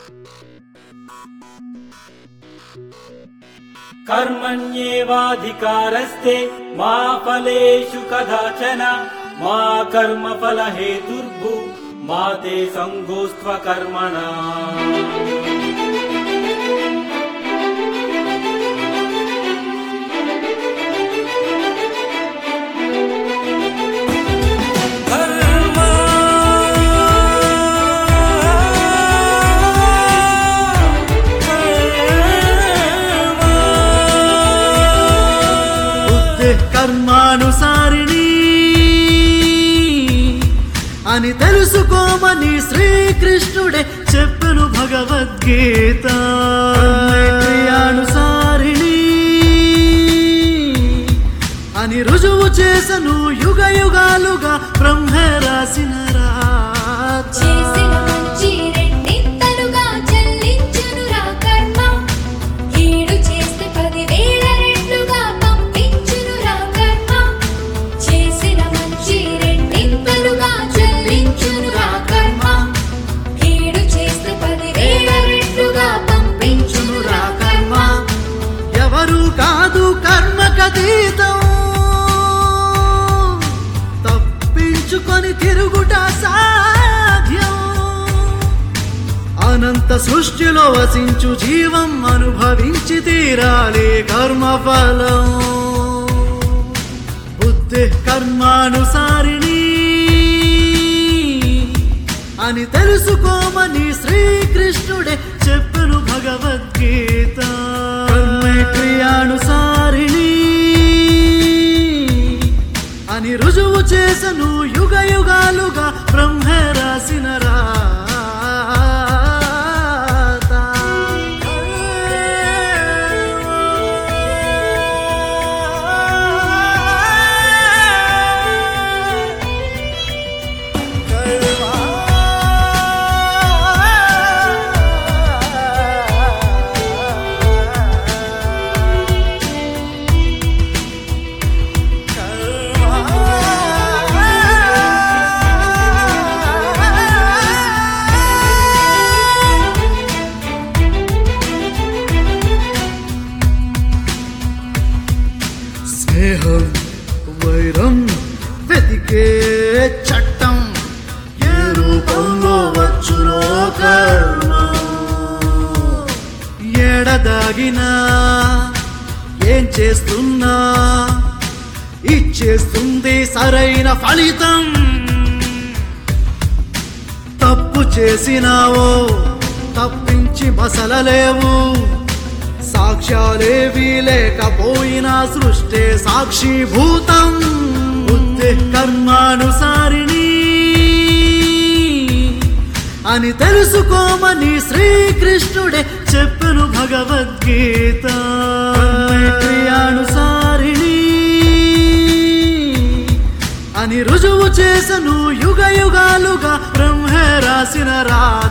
कर्मण्येवाधिकारस्ते मा फलेषु कदाचन मा कर्मफलहेतुर्भु मा ते सङ्गोऽस्त्वकर्मणा బుద్ధి కర్మానుసారిణి అని తెలుసుకోమని శ్రీకృష్ణుడే చెప్పెను భగవద్గీత క్రియానుసారిణి అని రుజువు చేసను యుగ యుగాలుగా బ్రహ్మే రాసిన రాత. చేసిన మంచి రెండింతలుగా చెల్లించునురా కర్మ కీడు చేస్తే పదివేల రెట్లుగా పంపించునురా కర్మ చేసిన మంచి రెండింతలుగా చెల్లించునురా కర్మ కీడు చేస్తే పదివేల రెట్లుగా పంపించునురా కర్మ ఎవరు కాదు కర్మకతీతం తప్పించుకొని తిరుగుట సాధ్యం అనంత సృష్టిలో వసించు జీవం అనుభవించి తీరాలి కర్మఫలం బుద్ధి కర్మానుసారిణి అని తెలుసుకోమని శ్రీకృష్ణుడే చెప్పను భగవద్గీత కర్మే క్రియానుసారిణి అని రుజువు చేసను యుగ యుగాలుగా బ్రహ్మే రాసిన రాత స్నేహం వైరం వెతికే చట్టం ఏ రూపంలో వచ్చునో కర్మ ఎడదాగినా ఏం చేస్తున్నా ఇచ్చేస్తుంది సరైన ఫలితం తప్పు చేసినావో తప్పించి మసలలేవు సాక్ష్యాలేవి లేకపోయినా సృష్టి సాక్షిభూతం బుద్ధి కర్మానుసారిణి అని తెలుసుకోమని శ్రీకృష్ణుడే చెప్పెను భగవద్గీత క్రియానుసారిణి అని రుజువు చేసను యుగ యుగాలుగా బ్రహ్మే రాసిన రా